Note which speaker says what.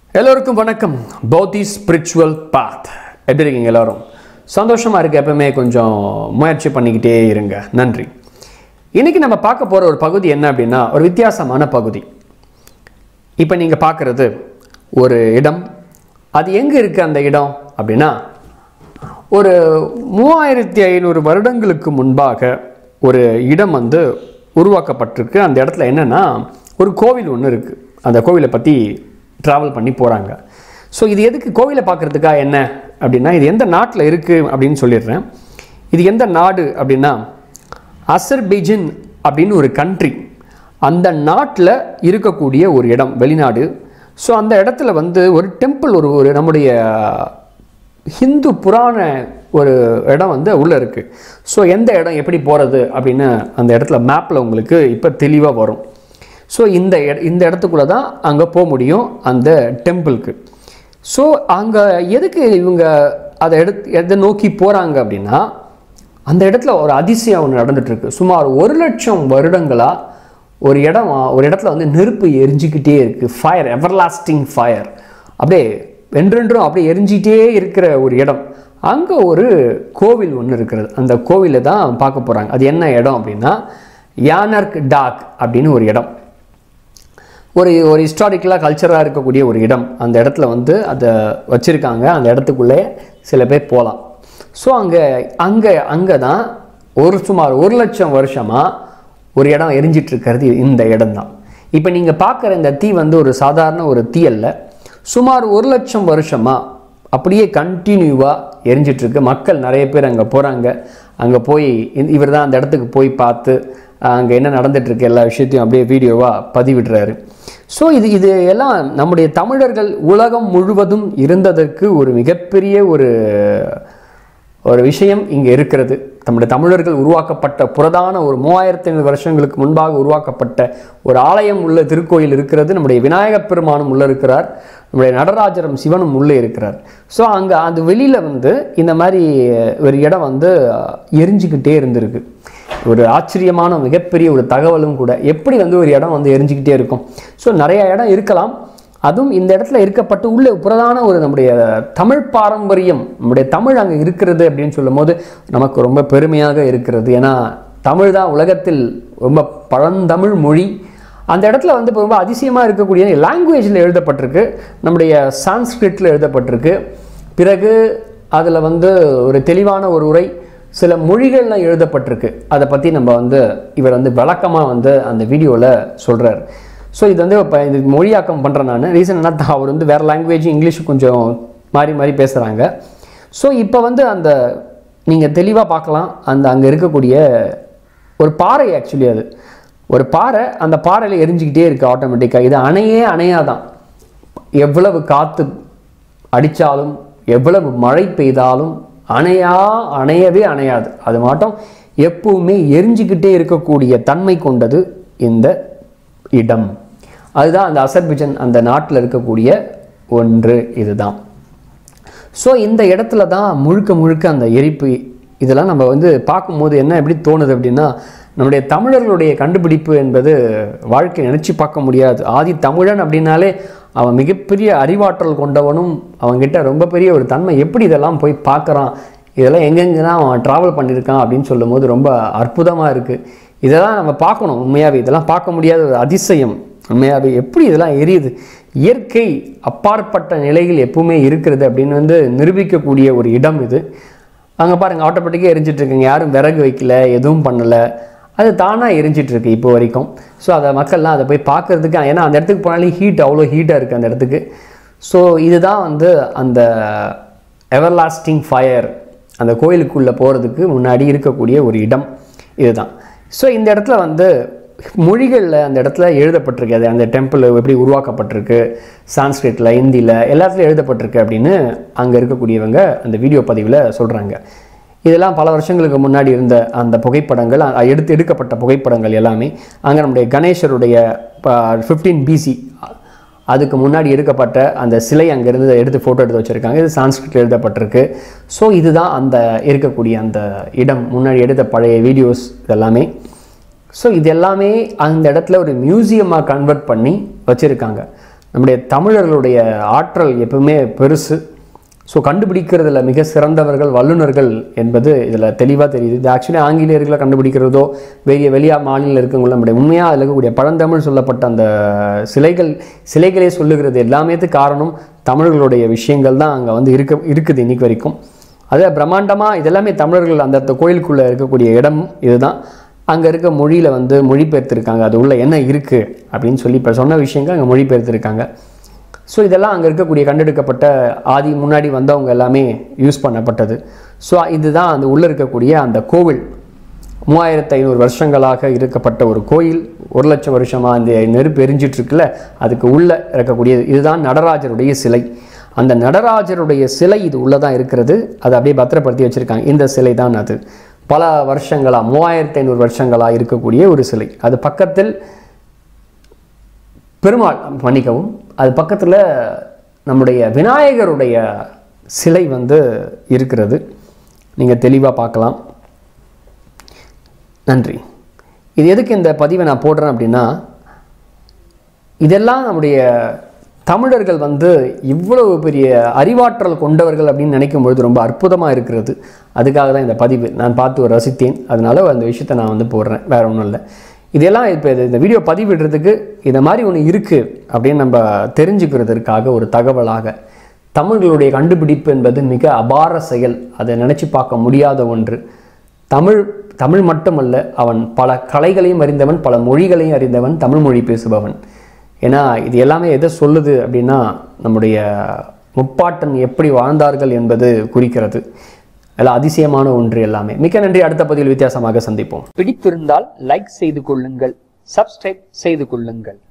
Speaker 1: எல்லோருக்கும் வணக்கம் பௌத்தி ஸ்பிரிச்சுவல் பாத் எப்படி இருக்கீங்க எல்லாரும் சந்தோஷமாக இருக்க எப்பவுமே கொஞ்சம் முயற்சி பண்ணிக்கிட்டே இருங்க நன்றி இன்னைக்கு நம்ம பார்க்க போகிற ஒரு பகுதி என்ன அப்படின்னா ஒரு வித்தியாசமான பகுதி இப்போ நீங்கள் பார்க்குறது ஒரு இடம் அது எங்கே இருக்குது அந்த இடம் அப்படின்னா ஒரு மூவாயிரத்தி ஐநூறு வருடங்களுக்கு முன்பாக ஒரு இடம் வந்து உருவாக்கப்பட்டிருக்கு அந்த இடத்துல என்னென்னா ஒரு கோவில் ஒன்று இருக்குது அந்த கோவிலை பற்றி ட்ராவல் பண்ணி போகிறாங்க ஸோ இது எதுக்கு கோவிலை பார்க்குறதுக்கா என்ன அப்படின்னா இது எந்த நாட்டில் இருக்குது அப்படின்னு சொல்லிடுறேன் இது எந்த நாடு அப்படின்னா அசர்பைஜன் அப்படின்னு ஒரு கண்ட்ரி அந்த நாட்டில் இருக்கக்கூடிய ஒரு இடம் வெளிநாடு ஸோ அந்த இடத்துல வந்து ஒரு டெம்பிள் ஒரு ஒரு நம்முடைய ஹிந்து புராண ஒரு இடம் வந்து உள்ளே இருக்குது ஸோ எந்த இடம் எப்படி போகிறது அப்படின்னு அந்த இடத்துல மேப்பில் உங்களுக்கு இப்போ தெளிவாக வரும் ஸோ இந்த இட- இந்த இடத்துக்குள்ளே தான் அங்கே போக முடியும் அந்த டெம்பிளுக்கு ஸோ அங்கே எதுக்கு இவங்க அதை எடுத்து எதை நோக்கி போகிறாங்க அப்படின்னா அந்த இடத்துல ஒரு அதிசயம் ஒன்று நடந்துட்டு இருக்கு சுமார் ஒரு லட்சம் வருடங்களாக ஒரு இடம் ஒரு இடத்துல வந்து நெருப்பு எரிஞ்சுக்கிட்டே இருக்குது ஃபயர் எவர்லாஸ்டிங் ஃபயர் அப்படியே வென்றென்றும் அப்படியே எரிஞ்சிட்டே இருக்கிற ஒரு இடம் அங்கே ஒரு கோவில் ஒன்று இருக்கிறது அந்த கோவிலை தான் பார்க்க போகிறாங்க அது என்ன இடம் அப்படின்னா யானர்க் டாக் அப்படின்னு ஒரு இடம் ஒரு ஒரு ஹிஸ்டாரிக்கலாக கல்ச்சராக இருக்கக்கூடிய ஒரு இடம் அந்த இடத்துல வந்து அதை வச்சுருக்காங்க அந்த இடத்துக்குள்ளே சில பேர் போகலாம் ஸோ அங்கே அங்கே அங்கே தான் ஒரு சுமார் ஒரு லட்சம் வருஷமாக ஒரு இடம் எரிஞ்சிட்டு இருக்கிறது இந்த இடம் தான் இப்போ நீங்கள் பார்க்குற இந்த தீ வந்து ஒரு சாதாரண ஒரு தீ அல்ல சுமார் ஒரு லட்சம் வருஷமாக அப்படியே கண்டினியூவாக எரிஞ்சிட்ருக்கு மக்கள் நிறைய பேர் அங்கே போகிறாங்க அங்கே போய் இவர் தான் அந்த இடத்துக்கு போய் பார்த்து அங்கே என்ன நடந்துட்டு இருக்கு எல்லா விஷயத்தையும் அப்படியே வீடியோவாக பதிவிடுறாரு ஸோ இது இது எல்லாம் நம்முடைய தமிழர்கள் உலகம் முழுவதும் இருந்ததற்கு ஒரு மிகப்பெரிய ஒரு ஒரு விஷயம் இங்கே இருக்கிறது நம்முடைய தமிழர்கள் உருவாக்கப்பட்ட புரதான ஒரு மூவாயிரத்தி ஐநூறு வருஷங்களுக்கு முன்பாக உருவாக்கப்பட்ட ஒரு ஆலயம் உள்ள திருக்கோயில் இருக்கிறது நம்முடைய விநாயகப் பெருமானும் உள்ளே இருக்கிறார் நம்முடைய நடராஜரும் சிவனும் உள்ளே இருக்கிறார் ஸோ அங்கே அது வெளியில் வந்து இந்த மாதிரி ஒரு இடம் வந்து எரிஞ்சுக்கிட்டே இருந்திருக்கு ஒரு ஆச்சரியமான மிகப்பெரிய ஒரு தகவலும் கூட எப்படி வந்து ஒரு இடம் வந்து எரிஞ்சுக்கிட்டே இருக்கும் ஸோ நிறைய இடம் இருக்கலாம் அதுவும் இந்த இடத்துல இருக்கப்பட்டு உள்ள புரதான ஒரு நம்முடைய தமிழ் பாரம்பரியம் நம்முடைய தமிழ் அங்கே இருக்கிறது அப்படின்னு சொல்லும்போது நமக்கு ரொம்ப பெருமையாக இருக்கிறது ஏன்னா தமிழ் தான் உலகத்தில் ரொம்ப பழந்தமிழ் மொழி அந்த இடத்துல வந்து இப்ப ரொம்ப அதிசயமாக இருக்கக்கூடிய லாங்குவேஜில் எழுதப்பட்டிருக்கு நம்முடைய சான்ஸ்கிரிட்டில் எழுதப்பட்டிருக்கு பிறகு அதில் வந்து ஒரு தெளிவான ஒரு உரை சில மொழிகள்லாம் எழுதப்பட்டிருக்கு அதை பற்றி நம்ம வந்து இவர் வந்து விளக்கமாக வந்து அந்த வீடியோவில் சொல்கிறார் ஸோ இது வந்து இப்போ இது மொழியாக்கம் பண்ணுறேன் நான் ரீசன் என்ன அவர் வந்து வேறு லாங்குவேஜ் இங்கிலீஷ் கொஞ்சம் மாறி மாறி பேசுகிறாங்க ஸோ இப்போ வந்து அந்த நீங்கள் தெளிவாக பார்க்கலாம் அந்த அங்கே இருக்கக்கூடிய ஒரு பாறை ஆக்சுவலி அது ஒரு பாறை அந்த பாறையில் எரிஞ்சுக்கிட்டே இருக்குது ஆட்டோமேட்டிக்காக இது அணையே அணையாதான் எவ்வளவு காற்று அடித்தாலும் எவ்வளவு மழை பெய்தாலும் அணையா அணையவே அணையாது அது மட்டும் எப்பவுமே எரிஞ்சுக்கிட்டே இருக்கக்கூடிய தன்மை கொண்டது இந்த இடம் அதுதான் அந்த அசர்பிஜன் அந்த நாட்டில் இருக்கக்கூடிய ஒன்று இதுதான் ஸோ இந்த இடத்துல தான் முழுக்க முழுக்க அந்த எரிப்பு இதெல்லாம் நம்ம வந்து பார்க்கும்போது என்ன எப்படி தோணுது அப்படின்னா நம்முடைய தமிழர்களுடைய கண்டுபிடிப்பு என்பது வாழ்க்கை நினச்சி பார்க்க முடியாது ஆதி தமிழன் அப்படின்னாலே அவன் மிகப்பெரிய அறிவாற்றல் கொண்டவனும் அவன்கிட்ட ரொம்ப பெரிய ஒரு தன்மை எப்படி இதெல்லாம் போய் பார்க்குறான் இதெல்லாம் எங்கெங்கெல்லாம் அவன் ட்ராவல் பண்ணியிருக்கான் அப்படின்னு சொல்லும்போது ரொம்ப அற்புதமாக இருக்குது இதெல்லாம் நம்ம பார்க்கணும் உண்மையாகவே இதெல்லாம் பார்க்க முடியாத ஒரு அதிசயம் உண்மையாகவே எப்படி இதெல்லாம் எரியுது இயற்கை அப்பாற்பட்ட நிலையில் எப்பவுமே இருக்கிறது அப்படின்னு வந்து நிரூபிக்கக்கூடிய ஒரு இடம் இது அங்கே பாருங்கள் ஆட்டோமேட்டிக்காக எரிஞ்சிட்டு இருக்குங்க யாரும் விறகு வைக்கல எதுவும் பண்ணலை அது தானாக எரிஞ்சிட்டு இருக்கு இப்போ வரைக்கும் ஸோ அதை மக்கள்லாம் அதை போய் பார்க்கறதுக்கு ஏன்னா அந்த இடத்துக்கு போனாலே ஹீட் அவ்வளோ ஹீட்டாக இருக்குது அந்த இடத்துக்கு ஸோ இதுதான் வந்து அந்த எவர்லாஸ்டிங் ஃபயர் அந்த கோயிலுக்குள்ளே போகிறதுக்கு முன்னாடி இருக்கக்கூடிய ஒரு இடம் இதுதான் ஸோ இந்த இடத்துல வந்து மொழிகளில் அந்த இடத்துல எழுதப்பட்டிருக்கு அது அந்த டெம்பிள் எப்படி உருவாக்கப்பட்டிருக்கு சான்ஸ்கிரிட்டில் ஹிந்தியில் எல்லாத்துலையும் எழுதப்பட்டிருக்கு அப்படின்னு அங்கே இருக்கக்கூடியவங்க அந்த வீடியோ பதிவில் சொல்கிறாங்க இதெல்லாம் பல வருஷங்களுக்கு முன்னாடி இருந்த அந்த புகைப்படங்கள் அ- எடுத்து எடுக்கப்பட்ட புகைப்படங்கள் எல்லாமே அங்கே நம்முடைய கணேசருடைய ஃபிஃப்டீன் பிசி அதுக்கு முன்னாடி எடுக்கப்பட்ட அந்த சிலை அங்கேருந்து எடுத்து ஃபோட்டோ எடுத்து வச்சுருக்காங்க இது சான்ஸ்கிரிட்டில் எழுதப்பட்டிருக்கு ஸோ இதுதான் அந்த இருக்கக்கூடிய அந்த இடம் முன்னாடி எடுத்த பழைய வீடியோஸ் இதெல்லாமே ஸோ இது எல்லாமே அந்த இடத்துல ஒரு மியூசியமாக கன்வெர்ட் பண்ணி வச்சுருக்காங்க நம்முடைய தமிழர்களுடைய ஆற்றல் எப்பவுமே பெருசு ஸோ கண்டுபிடிக்கிறதுல மிக சிறந்தவர்கள் வல்லுநர்கள் என்பது இதில் தெளிவாக தெரியுது இது ஆக்சுவலி ஆங்கிலேயர்களை கண்டுபிடிக்கிறதோ வெளிய வெளியா மாநிலம் இருக்கவங்கள நம்முடைய உண்மையாக அதில் இருக்கக்கூடிய பழந்தமிழ் சொல்லப்பட்ட அந்த சிலைகள் சிலைகளே சொல்லுகிறது எல்லாமேத்துக்கு காரணம் தமிழர்களுடைய விஷயங்கள் தான் அங்கே வந்து இருக்க இருக்குது இன்னைக்கு வரைக்கும் அது பிரம்மாண்டமாக இதெல்லாமே தமிழர்கள் அந்த அந்த கோயிலுக்குள்ளே இருக்கக்கூடிய இடம் இதுதான் அங்கே இருக்க மொழியில் வந்து மொழிபெயர்த்திருக்காங்க அது உள்ள என்ன இருக்குது அப்படின்னு சொல்லி இப்போ சொன்ன விஷயங்கள் அங்கே மொழிபெயர்த்திருக்காங்க ஸோ இதெல்லாம் அங்கே இருக்கக்கூடிய கண்டெடுக்கப்பட்ட ஆதி முன்னாடி வந்தவங்க எல்லாமே யூஸ் பண்ணப்பட்டது ஸோ இதுதான் அந்த உள்ளே இருக்கக்கூடிய அந்த கோவில் மூவாயிரத்து ஐநூறு வருஷங்களாக இருக்கப்பட்ட ஒரு கோயில் ஒரு லட்சம் வருஷமாக அந்த நெருப்பு எரிஞ்சிட்டு இருக்குல்ல அதுக்கு உள்ளே இருக்கக்கூடியது இதுதான் நடராஜருடைய சிலை அந்த நடராஜருடைய சிலை இது உள்ளே தான் இருக்கிறது அதை அப்படியே பத்திரப்படுத்தி வச்சுருக்காங்க இந்த சிலை தான் அது பல வருஷங்களாக மூவாயிரத்து ஐநூறு வருஷங்களாக இருக்கக்கூடிய ஒரு சிலை அது பக்கத்தில் பெருமாள் மன்னிக்கவும் அது பக்கத்தில் நம்முடைய விநாயகருடைய சிலை வந்து இருக்கிறது நீங்கள் தெளிவாக பார்க்கலாம் நன்றி இது எதுக்கு இந்த பதிவை நான் போடுறேன் அப்படின்னா இதெல்லாம் நம்முடைய தமிழர்கள் வந்து இவ்வளவு பெரிய அறிவாற்றல் கொண்டவர்கள் அப்படின்னு நினைக்கும் பொழுது ரொம்ப அற்புதமாக இருக்கிறது அதுக்காக தான் இந்த பதிவு நான் பார்த்து ஒரு ரசித்தேன் அதனால அந்த விஷயத்தை நான் வந்து போடுறேன் வேற ஒன்றும் இல்லை இதெல்லாம் இப்போ இது- இந்த வீடியோ பதிவிடுறதுக்கு இந்த மாதிரி ஒன்று இருக்குது அப்படின்னு நம்ம தெரிஞ்சுக்கிறதுக்காக ஒரு தகவலாக தமிழர்களுடைய கண்டுபிடிப்பு என்பது மிக அபார செயல் அதை நினச்சி பார்க்க முடியாத ஒன்று தமிழ் தமிழ் மட்டுமல்ல அவன் பல கலைகளையும் அறிந்தவன் பல மொழிகளையும் அறிந்தவன் தமிழ் மொழி பேசுபவன் ஏன்னா இது எல்லாமே எதை சொல்லுது அப்படின்னா நம்முடைய முப்பாட்டன் எப்படி வாழ்ந்தார்கள் என்பது குறிக்கிறது எல்லாம் அதிசயமான ஒன்று எல்லாமே மிக்க நன்றி அடுத்த பதிவில் வித்தியாசமாக சந்திப்போம் பிடித்திருந்தால் லைக் செய்து கொள்ளுங்கள் சப்ஸ்கிரைப் செய்து கொள்ளுங்கள்